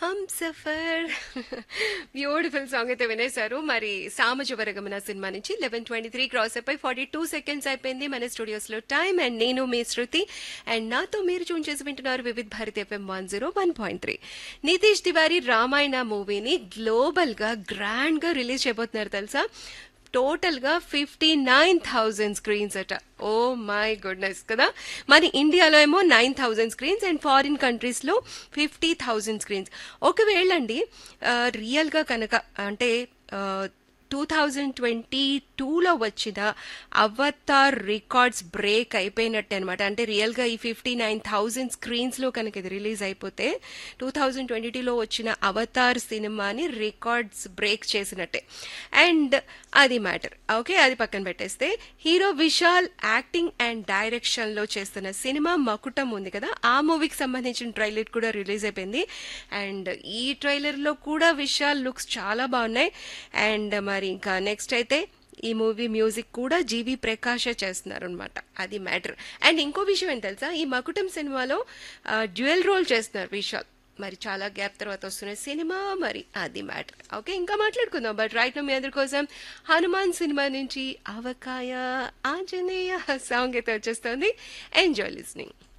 హమ్ suffer beautiful song అయితే వినేశారు మరి సామజవరగమన సినిమా నుంచి లెవెన్ ట్వంటీ త్రీ క్రాస్ అయిపోయి ఫార్టీ టూ సెకండ్స్ అయిపోయింది మన స్టూడియోస్ లో టైం అండ్ నేను మీ శృతి అండ్ నాతో మీరు చూన్ చేసి వింటున్నారు Vividh Bharati FM one zero one point three Nitish Tiwari Ramayana మూవీని గ్లోబల్ గా గ్రాండ్ గా రిలీజ్ చేయబోతున్నారు తెలుసా టోటల్ గా ఫిఫ్టీ నైన్ థౌజండ్ స్క్రీన్స్ అట ఓ మై గుడ్నెస్ కదా మరి ఇండియాలో ఏమో nine thousand screens and foreign countries లో ఫిఫ్టీ థౌజండ్ స్క్రీన్స్ ఒకవేళ అండి రియల్ గా కనుక అంటే టూ థౌజండ్ ట్వంటీ టూలో వచ్చిన అవతార్ రికార్డ్స్ బ్రేక్ అయిపోయినట్టే అనమాట అంటే రియల్గా ఈ ఫిఫ్టీ నైన్ థౌజండ్ స్క్రీన్స్లో కనుక ఇది రిలీజ్ అయిపోతే టూ థౌజండ్ ట్వంటీ టూలో వచ్చిన అవతార్ సినిమాని రికార్డ్స్ బ్రేక్ చేసినట్టే అండ్ అది మ్యాటర్ ఓకే అది పక్కన పెట్టేస్తే హీరో విశాల్ యాక్టింగ్ అండ్ డైరెక్షన్లో చేస్తున్న సినిమా మకుటం ఉంది కదా ఆ మూవీకి సంబంధించిన ట్రైలర్ కూడా రిలీజ్ అయిపోయింది అండ్ ఈ ట్రైలర్లో కూడా విశాల్ లుక్స్ చాలా బాగున్నాయి అండ్ మరి ఇంకా నెక్స్ట్ అయితే ఈ మూవీ మ్యూజిక్ కూడా జీవి ప్రకాష్ చేస్తున్నారు అనమాట అది మ్యాటర్ అండ్ ఇంకో విషయం ఏంటి తెలుసా ఈ మకుటం సినిమాలో డ్యూయల్ రోల్ చేస్తున్నారు విశాల్ మరి చాలా గ్యాప్ తర్వాత వస్తున్న సినిమా మరి అది మ్యాటర్ ఓకే ఇంకా మాట్లాడుకుందాం బట్ రైట్ మీ అందరి కోసం హనుమాన్ సినిమా నుంచి అవకాయ ఆంజనేయ సాంగ్ అయితే వచ్చేస్తుంది ఎంజాయ్ లిస్నింగ్